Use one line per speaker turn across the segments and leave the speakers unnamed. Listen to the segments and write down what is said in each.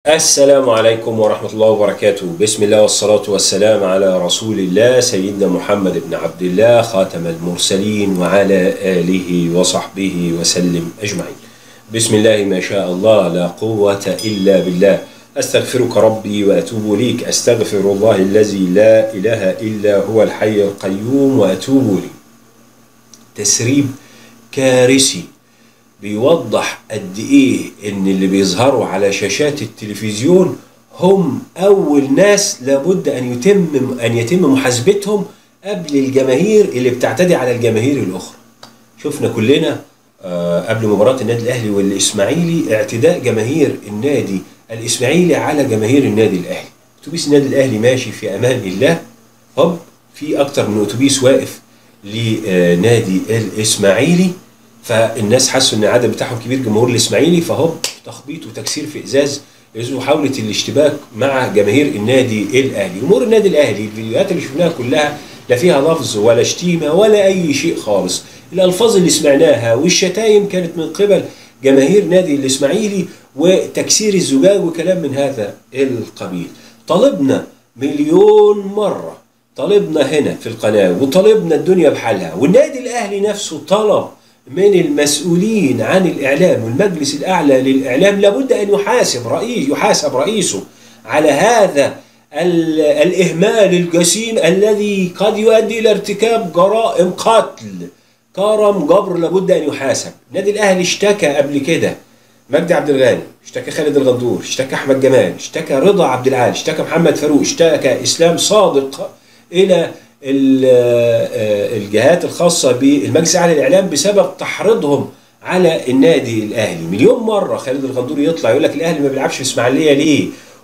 السلام عليكم ورحمة الله وبركاته بسم الله والصلاة والسلام على رسول الله سيدنا محمد بن عبد الله خاتم المرسلين وعلى آله وصحبه وسلم أجمعين بسم الله ما شاء الله لا قوة إلا بالله أستغفرك ربي وأتوب إليك أستغفر الله الذي لا إله إلا هو الحي القيوم وأتوب إليه تسريب كارثي بيوضح قد ايه ان اللي بيظهروا على شاشات التلفزيون هم اول ناس لابد ان يتم ان يتم محاسبتهم قبل الجماهير اللي بتعتدي على الجماهير الاخرى شفنا كلنا آه، قبل مباراة النادي الاهلي والاسماعيلي اعتداء جماهير النادي الاسماعيلي على جماهير النادي الاهلي اتوبيس النادي الاهلي ماشي في امان الله هوب في اكتر من اتوبيس واقف لنادي الاسماعيلي فالناس حسوا ان العدد بتاعهم كبير جمهور الاسماعيلي فهوب تخبيط وتكسير في ازاز محاولة الاشتباك مع جماهير النادي الاهلي جمهور النادي الاهلي الفيديوهات اللي شفناها كلها لا فيها لفظ ولا شتيمه ولا اي شيء خالص الالفاظ اللي سمعناها والشتايم كانت من قبل جماهير نادي الاسماعيلي وتكسير الزجاج وكلام من هذا القبيل طالبنا مليون مره طالبنا هنا في القناه وطالبنا الدنيا بحالها والنادي الاهلي نفسه طلب من المسؤولين عن الاعلام والمجلس الاعلى للاعلام لابد ان يحاسب رئيس يحاسب رئيسه على هذا ال- الاهمال الجسيم الذي قد يؤدي الى ارتكاب جرائم قتل كرم جبر لابد ان يحاسب النادي الاهلي اشتكى قبل كده مجدي عبد الغني اشتكى خالد الغندور اشتكى احمد جمال اشتكى رضا عبد العال اشتكى محمد فاروق اشتكى اسلام صادق الى ال- آه، الجهات الخاصه بالمجلس الاعلى للاعلام بسبب تحريضهم على النادي الاهلي مليون مره خالد الغندور يطلع يقول لك الاهلي ما بيلعبش في اسماعيليه ليه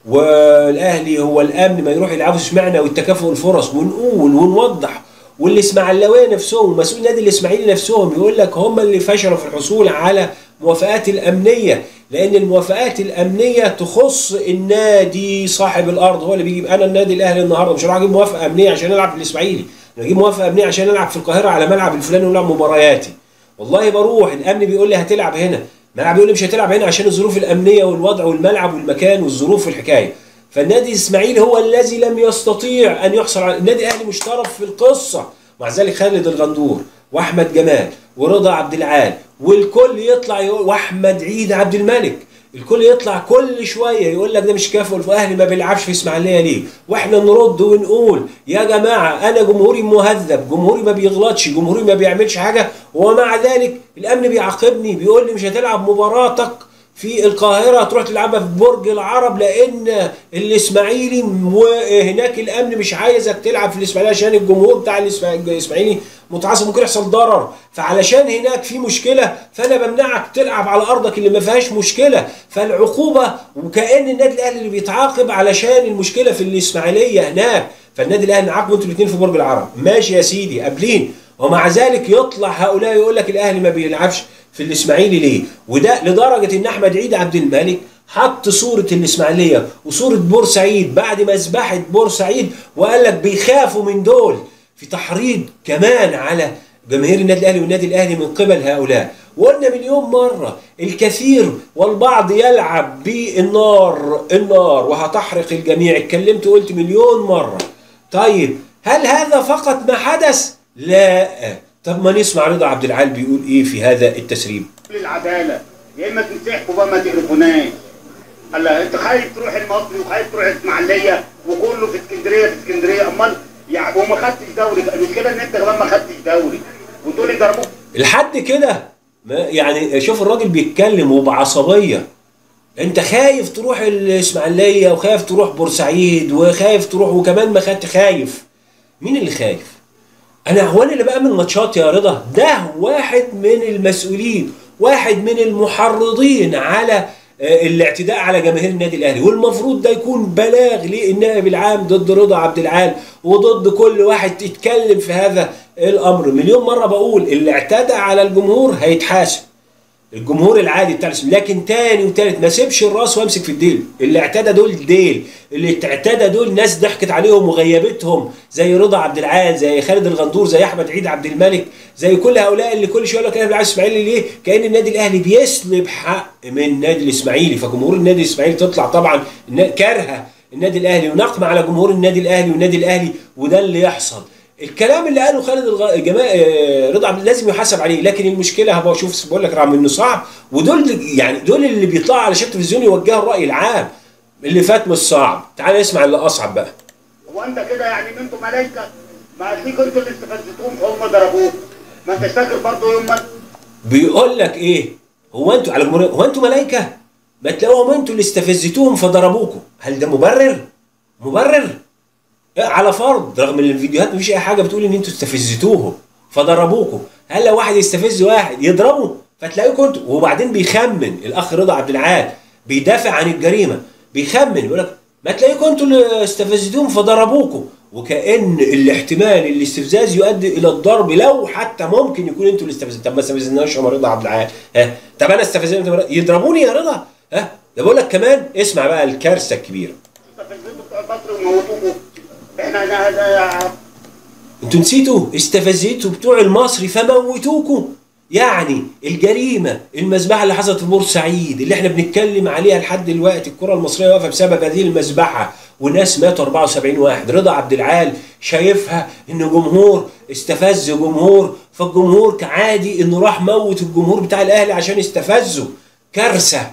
والاهلي هو الامن ما يروح يلعبوا اشمعنى والتكافؤ الفرص ونقول ونوضح والاسماعيلاويه نفسهم ومسؤول النادي الاسماعيلي نفسهم يقول لك هم اللي فشلوا في الحصول على موافقات الامنيه لان الموافقات الامنيه تخص النادي صاحب الارض هو اللي بيجيب انا النادي الاهلي النهارده مش هروح اجيب موافقه امنيه عشان العب في الاسماعيلي انا اجيب موافقه امنيه عشان العب في القاهره على ملعب الفلاني والعب مبارياتي والله بروح الامن بيقول لي هتلعب هنا الملعب بيقول لي مش هتلعب هنا عشان الظروف الامنيه والوضع والملعب والمكان والظروف والحكايه فالنادي الاسماعيلي هو الذي لم يستطيع ان يحصل على النادي الاهلي مش طرف في القصه مع ذلك خالد الغندور واحمد جمال ورضا عبد العال والكل يطلع يقول واحمد عيد عبد الملك الكل يطلع كل شويه يقول لك ده مش كافئ الاهلي ما بيلعبش في اسماعيليه ليه واحنا نرد ونقول يا جماعه انا جمهوري مهذب جمهوري ما بيغلطش جمهوري ما بيعملش حاجه ومع ذلك الامن بيعاقبني بيقول لي مش هتلعب مباراتك في القاهره تروح تلعبها في برج العرب لان الاسماعيلي وهناك الامن مش عايزك تلعب في الاسماعيليه عشان الجمهور بتاع الإسماع- الاسماعيلي متعصب ممكن يحصل ضرر فعلشان هناك في مشكله فانا بمنعك تلعب على ارضك اللي ما فيهاش مشكله فالعقوبه وكان النادي الاهلي اللي بيتعاقب علشان المشكله في الاسماعيليه هناك فالنادي الاهلي نعاقبوا انتوا الاثنين في برج العرب ماشي يا سيدي قابلين ومع ذلك يطلع هؤلاء يقول لك الاهلي ما بيلعبش في الاسماعيلي ليه وده لدرجه ان احمد عيد عبد الملك حط صورة الإسماعيلية وصورة بورسعيد بعد مذبحة بورسعيد وقال لك بيخافوا من دول في تحريض كمان على جماهير النادي الأهلي والنادي الأهلي من قبل هؤلاء وقلنا مليون مرة الكثير والبعض يلعب بالنار النار وهتحرق الجميع اتكلمت وقلت مليون مرة طيب هل هذا فقط ما حدث؟ لا طب ما نسمع رضا عبد العال بيقول ايه في هذا التسريب
العداله يا اما تنسحبوا بقى ما تقرفوناش هلا انت خايف تروح المصري وخايف تروح الاسماعيليه وكله في اسكندريه في اسكندريه امال يعني وما خدتش دوري المشكله ان انت كمان ما خدتش دوري وتقول لي ضربوك
لحد كده ما يعني شوف الراجل بيتكلم وبعصبيه انت خايف تروح الاسماعيليه وخايف تروح بورسعيد وخايف تروح وكمان ما خدت خايف مين اللي خايف انا هو انا اللي بامن ماتشات يا رضا ده واحد من المسؤولين واحد من المحرضين على آه، الاعتداء على جماهير النادي الاهلي والمفروض ده يكون بلاغ للنائب العام ضد رضا عبد العال وضد كل واحد يتكلم في هذا الامر مليون مره بقول اللي اعتدى على الجمهور هيتحاسب الجمهور العادي بتاع الاسم لكن تاني وتالت ما سيبش الراس وامسك في الديل اللي اعتدى دول ديل اللي اعتدى دول ناس ضحكت عليهم وغيبتهم زي رضا عبد العال زي خالد الغندور زي احمد عيد عبد الملك زي كل هؤلاء اللي كل شويه يقول لك انا بلعب اسماعيلي ليه؟ كان النادي الاهلي بيسلب حق من النادي الاسماعيلي فجمهور النادي الاسماعيلي تطلع طبعا كارهه النادي الاهلي ونقمه على جمهور النادي الاهلي والنادي الاهلي وده اللي يحصل الكلام اللي قاله خالد الغ... جماعة رضا عبد لازم يحاسب عليه لكن المشكله هبقى اشوف بقول لك رغم انه صعب ودول يعني دول اللي بيطلعوا على شاشه التلفزيون يوجهوا الراي العام اللي فات مش صعب تعال نسمع اللي اصعب بقى
هو انت كده يعني انتوا ملايكه ما هتلاقيكوا انتوا اللي استفزتوهم فهم ضربوه ما انتش فاكر برضه يوم ما
بيقول لك ايه هو انتوا على جمهور هو انتوا ملايكه ما تلاقوهم انتوا اللي استفزتوهم فضربوكم هل ده مبرر مبرر على فرض رغم ان الفيديوهات مفيش اي حاجه بتقول ان انتوا استفزتوهم فضربوكم هل لو واحد يستفز واحد يضربه فتلاقيكم انتوا وبعدين بيخمن الاخ رضا عبد العال بيدافع عن الجريمه بيخمن يقول لك ما تلاقيكم انتوا اللي استفزتوهم فضربوكم وكان الاحتمال الاستفزاز يؤدي الى الضرب لو حتى ممكن يكون انتوا اللي استفزتوا طب ما استفزناش يا رضا عبد العال ها طب انا استفزنت يضربوني يا رضا ها ده بقول لك كمان اسمع بقى الكارثه الكبيره
استفزتوا بتوع مصر وموتوكوا احنا ده ده
انتوا نسيتوا استفزيتوا بتوع المصري فموتوكوا يعني الجريمه المذبحه اللي حصلت في بورسعيد اللي احنا بنتكلم عليها لحد دلوقتي الكره المصريه واقفه بسبب هذه المذبحه وناس ماتوا 74 واحد رضا عبد العال شايفها ان جمهور استفز جمهور فالجمهور كعادي انه راح موت الجمهور بتاع الاهلي عشان استفزه كارثه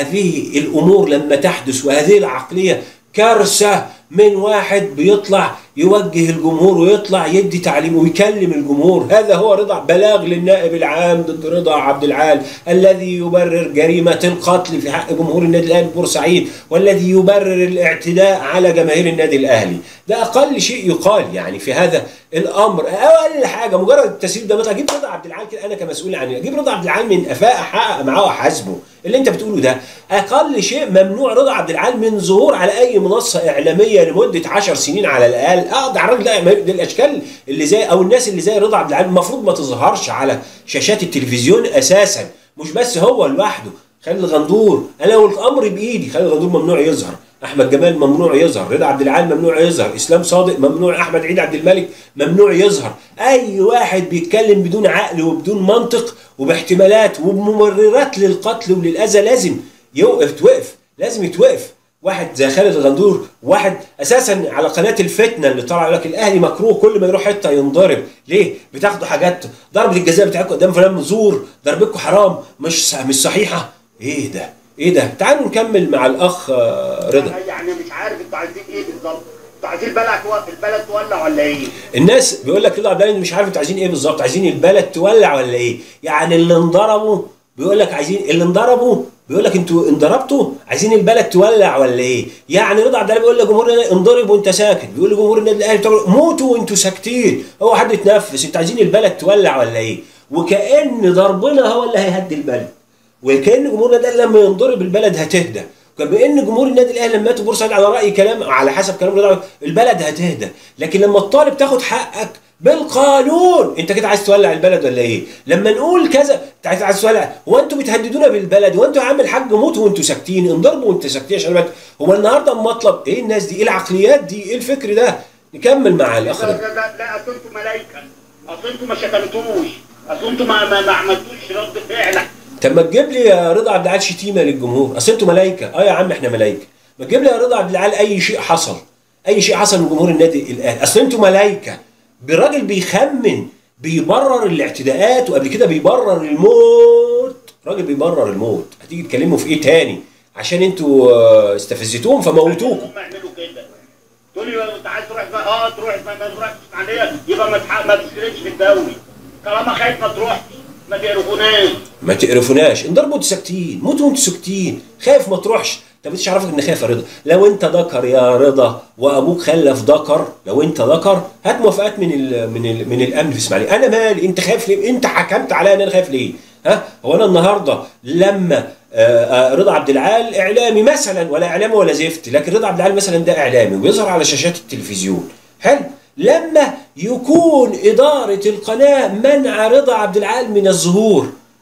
هذه الامور لما تحدث وهذه العقليه كارثه من واحد بيطلع يوجه الجمهور ويطلع يدي تعليم ويكلم الجمهور هذا هو رضا بلاغ للنائب العام ضد رضا عبد العال الذي يبرر جريمة القتل في حق جمهور النادي الأهلي بورسعيد والذي يبرر الاعتداء على جماهير النادي الأهلي ده أقل شيء يقال يعني في هذا الأمر أقل حاجة مجرد التسريب ده مثلا أجيب رضا عبد العال كده أنا كمسؤول عنه أجيب رضا عبد العال من قفاه أحقق معاه وأحاسبه اللي أنت بتقوله ده أقل شيء ممنوع رضا عبد العال من ظهور على أي منصة إعلامية لمدة 10 سنين على الأقل أقدر الراجل ده ده الاشكال اللي زي او الناس اللي زي رضا عبد العال المفروض ما تظهرش على شاشات التلفزيون اساسا مش بس هو لوحده خالد الغندور انا لو الامر بايدي خالد الغندور ممنوع يظهر احمد جمال ممنوع يظهر رضا عبد العال ممنوع يظهر اسلام صادق ممنوع احمد عيد عبد الملك ممنوع يظهر اي واحد بيتكلم بدون عقل وبدون منطق وباحتمالات وبمبررات للقتل وللاذى لازم يوقف توقف لازم يتوقف واحد زي خالد الغندور واحد اساسا على قناه الفتنه اللي طلع لك الاهلي مكروه كل ما يروح حته ينضرب ليه بتاخدوا حاجات ضربه الجزاء بتاعتكم قدام فلان زور ضربتكم حرام مش مش صحيحه ايه ده ايه ده تعالوا نكمل مع الاخ رضا
يعني مش عارف انتوا عايزين ايه بالظبط انتوا عايزين البلد البلد تولع ولا ايه؟
الناس بيقول لك رضا عبد العال مش عارف انتوا عايزين ايه بالظبط عايزين البلد تولع ولا ايه يعني اللي انضربوا بيقول لك عايزين اللي انضربوا بيقول لك انتوا انضربتوا عايزين البلد تولع ولا ايه؟ يعني رضا عبد العال بيقول لجمهور النادي انضرب وانت ساكت، بيقول لجمهور النادي الاهلي موتوا وانتوا ساكتين، هو حد يتنفس، انتوا عايزين البلد تولع ولا ايه؟ وكأن ضربنا هو اللي هيهدي البلد. وكأن جمهور النادي الاهلي لما ينضرب البلد هتهدى. كأن جمهور النادي الاهلي لما ماتوا بورسعيد على راي كلام على حسب كلام رضا البلد هتهدى، لكن لما الطالب تاخد حقك بالقانون انت كده عايز تولع البلد ولا ايه لما نقول كذا انت عايز تولع هو انتوا بتهددونا بالبلد هو انتوا يا عم الحاج موتوا وانتوا ساكتين انضربوا وانتوا ساكتين عشان بت... هو النهارده مطلب ايه الناس دي ايه العقليات دي ايه الفكر ده نكمل مع الاخ
لا لا لا, لا اصل انتوا ملايكه اصل انتوا ما شتمتوش اصل انتوا ما, ما, ما عملتوش رد فعل
طب ما تجيب لي يا رضا عبد العال شتيمه للجمهور اصل انتوا ملايكه اه يا عم احنا ملايكه ما تجيب لي يا رضا عبد العال اي شيء حصل اي شيء حصل من جمهور النادي الاهلي اصل انتوا ملايكه براجل بيخمن بيبرر الاعتداءات وقبل كده بيبرر الموت راجل بيبرر الموت هتيجي تكلموا في ايه تاني عشان انتوا استفزتوهم فموتوكم
هم يعملوا كده تقول لي انت عايز تروح بقى اه تروح ما تروحش اسماعيليه يبقى ما تح- ما تشتركش في الدوري طالما خايف ما تروحش ما تقرفوناش
ما تقرفوناش انضربوا وانتوا ساكتين موتوا وانتوا ساكتين خايف ما تروحش طب انت عارفك ان خايف يا رضا لو انت ذكر يا رضا وابوك خلف ذكر لو انت ذكر هات موافقات من ال من ال من الامن في اسماعيليه انا مالي انت خايف ليه انت حكمت عليا ان انا خايف ليه ها هو انا النهارده لما آه، آه، رضا عبد العال اعلامي مثلا ولا اعلامي ولا زفت لكن رضا عبد العال مثلا ده اعلامي وبيظهر على شاشات التلفزيون حلو لما يكون اداره القناه منع رضا عبد العال من الظهور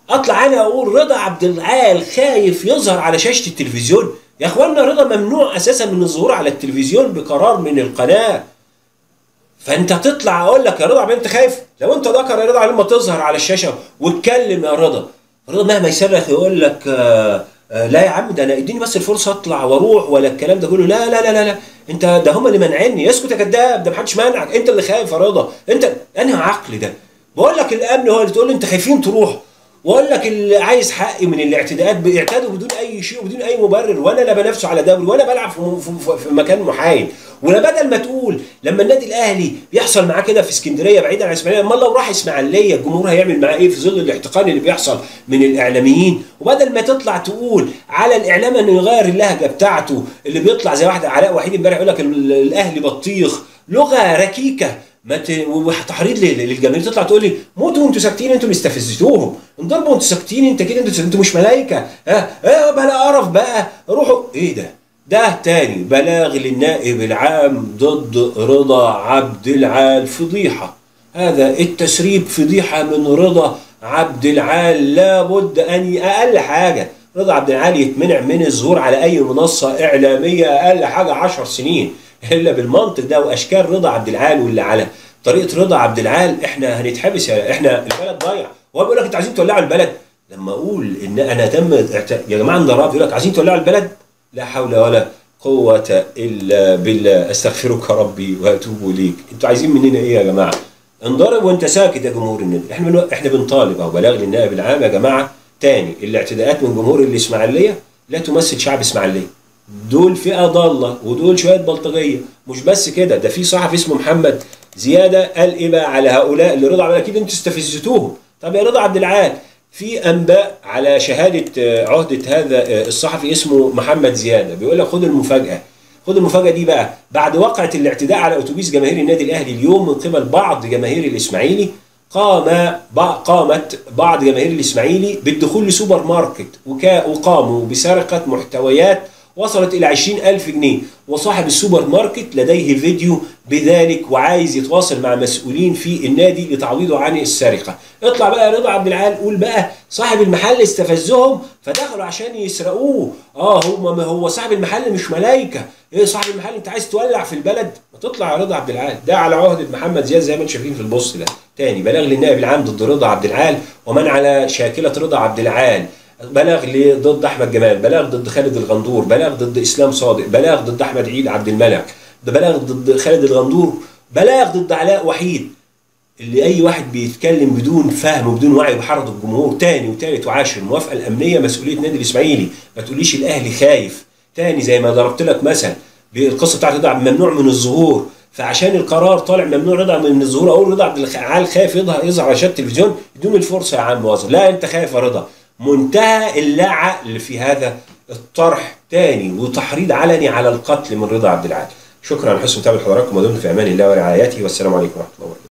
اطلع انا اقول رضا عبد العال خايف يظهر على شاشه التلفزيون يا اخوانا رضا ممنوع اساسا من الظهور على التلفزيون بقرار من القناه فانت تطلع اقول لك يا رضا عبد انت خايف لو انت ذكر يا رضا لما تظهر على الشاشه واتكلم يا رضا رضا مهما يصرخ يقول لك آه آه لا يا عم ده انا اديني بس الفرصه اطلع واروح ولا الكلام ده كله لا لا لا لا, لا. انت ده هم اللي منعني اسكت يا كذاب ده محدش منعك انت اللي خايف يا رضا انت انهي عقل ده بقول لك الامن هو اللي تقول لي انت خايفين تروحوا واقول لك اللي عايز حقي من الاعتداءات بيعتدوا بدون اي شيء وبدون اي مبرر وانا لا بنافسه على دوري وانا بلعب في, في, في مكان محايد ولا بدل ما تقول لما النادي الاهلي بيحصل معاه كده في اسكندريه بعيدا عن اسماعيليه امال لو راح اسماعيليه الجمهور هيعمل معاه ايه في ظل الاحتقان اللي بيحصل من الاعلاميين وبدل ما تطلع تقول على الاعلام انه يغير اللهجه بتاعته اللي بيطلع زي واحد علاء وحيد امبارح يقول لك الاهلي بطيخ لغه ركيكه ما ت... وتحريض للجماهير تطلع تقول لي موتوا انتوا ساكتين انتوا اللي استفزتوهم انضربوا انتوا ساكتين انت كده انتوا انتوا مش ملايكه ها اه بلا قرف بقى روحوا ايه ده ده تاني بلاغ للنائب العام ضد رضا عبد العال فضيحه هذا التسريب فضيحه من رضا عبد العال لابد ان اقل حاجه رضا عبد العال يتمنع من الظهور على اي منصه اعلاميه اقل حاجه 10 سنين الا بالمنطق ده واشكال رضا عبد العال واللي على طريقه رضا عبد العال احنا هنتحبس احنا البلد ضايع هو بيقول لك انتوا عايزين تولعوا البلد لما اقول ان انا تم يا جماعه انضراب يقول لك عايزين تولعوا البلد لا حول ولا قوة إلا بالله أستغفرك ربي وأتوب إليك أنتوا عايزين مننا إيه يا جماعة انضرب وأنت ساكت يا جمهور النادي إحنا بنو... إحنا بنطالب أو بلاغ للنائب العام يا جماعة تاني الاعتداءات من جمهور الإسماعيلية لا تمثل شعب إسماعيلية دول فئه ضاله ودول شويه بلطجيه مش بس كده ده في صحفي اسمه محمد زياده قال ايه بقى على هؤلاء اللي رضا عبد اكيد انتوا استفزتوهم طب يا رضا عبد العال في انباء على شهاده عهده هذا الصحفي اسمه محمد زياده بيقول لك خد المفاجاه خد المفاجاه دي بقى بعد وقعه الاعتداء على اتوبيس جماهير النادي الاهلي اليوم من قبل بعض جماهير الاسماعيلي قام قامت بعض جماهير الاسماعيلي بالدخول لسوبر ماركت وقاموا بسرقه محتويات وصلت إلى 20 ألف جنيه وصاحب السوبر ماركت لديه فيديو بذلك وعايز يتواصل مع مسؤولين في النادي لتعويضه عن السرقة اطلع بقى رضا عبد العال قول بقى صاحب المحل استفزهم فدخلوا عشان يسرقوه اه هو ما هو صاحب المحل مش ملايكة ايه صاحب المحل انت عايز تولع في البلد ما تطلع يا رضا عبد العال ده على عهدة محمد زياد زي ما انتم شايفين في البوست ده تاني بلاغ للنائب العام ضد رضا عبد العال ومن على شاكلة رضا عبد العال بلاغ ضد احمد جمال بلاغ ضد خالد الغندور بلاغ ضد اسلام صادق بلاغ ضد احمد عيد عبد الملك ده بلاغ ضد خالد الغندور بلاغ ضد علاء وحيد اللي اي واحد بيتكلم بدون فهم وبدون وعي بحرض الجمهور تاني وتالت وعاشر الموافقه الامنيه مسؤوليه نادي الاسماعيلي ما تقوليش الاهلي خايف تاني زي ما ضربت لك مثل بالقصه بتاعت رضا ممنوع من الظهور فعشان القرار طالع ممنوع رضا من الظهور اقول رضا عبد العال خايف يظهر يظهر على شاشه التلفزيون ادوني الفرصه يا عم واظر لا انت خايف يا رضا منتهى اللا عقل في هذا الطرح تاني وتحريض علني على القتل من رضا عبد العال شكرا على حسن متابعه حضراتكم ودمتم في امان الله ورعايته والسلام عليكم ورحمه الله